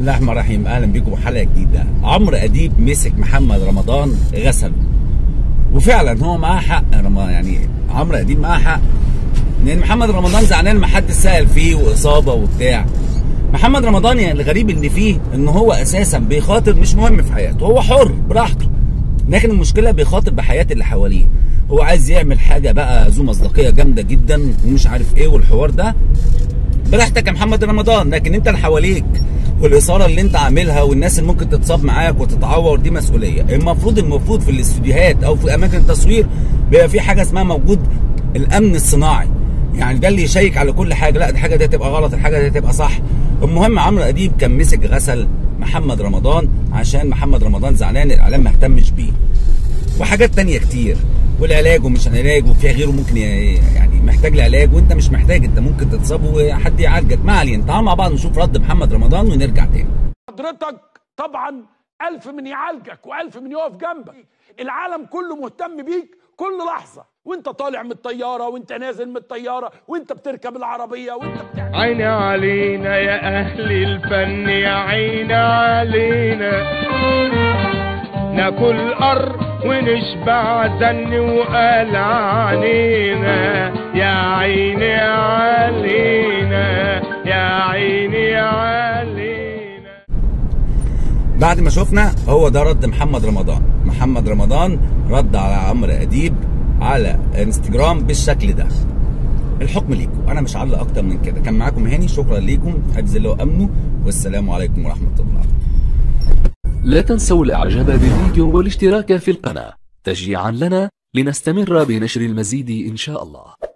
الله الرحمن الرحيم اهلا بيكم حلقه جديده عمرو اديب مسك محمد رمضان غسله وفعلا هو معاه حق رمضان يعني عمرو اديب معاه حق لان محمد رمضان زعلان ما حد سال فيه واصابه وبتاع محمد رمضان يعني الغريب اللي فيه ان هو اساسا بيخاطر مش مهم في حياته هو حر براحته لكن المشكله بيخاطر بحياه اللي حواليه هو عايز يعمل حاجه بقى ذو مصداقيه جامده جدا ومش عارف ايه والحوار ده براحتك يا محمد رمضان لكن انت اللي حواليك والاثاره اللي انت عاملها والناس اللي ممكن تتصاب معاك وتتعور دي مسؤوليه المفروض المفروض في الاستوديوهات او في اماكن التصوير بيبقى في حاجه اسمها موجود الامن الصناعي يعني ده اللي يشيك على كل حاجه لا الحاجه دي هتبقى غلط الحاجه دي هتبقى صح المهم عمرو اديب كان مسك غسل محمد رمضان عشان محمد رمضان زعلان الاعلام ما اهتمش بيه وحاجات تانية كتير والعلاج ومش علاج وفي غيره ممكن يعني محتاج لعلاج وانت مش محتاج انت ممكن تتصاب وحد يعالجك ما علينا تعالوا مع بعض نشوف رد محمد رمضان ونرجع تاني حضرتك طبعا ألف من يعالجك وألف من يقف جنبك العالم كله مهتم بيك كل لحظة وانت طالع من الطيارة وانت نازل من الطيارة وانت بتركب العربية وانت بتعمل عيني علينا يا أهل الفن يا عيني علينا ناكل قر ونشبع زن وقال علينا يا عيني علينا يا عيني علينا بعد ما شفنا هو ده رد محمد رمضان محمد رمضان رد على عمرو اديب على انستجرام بالشكل ده الحكم ليكم انا مش هعلق اكتر من كده كان معاكم هاني شكرا ليكم حفظ الله وامنه والسلام عليكم ورحمه الله لا تنسوا الاعجاب بالفيديو والاشتراك في القناة تشجيعا لنا لنستمر بنشر المزيد ان شاء الله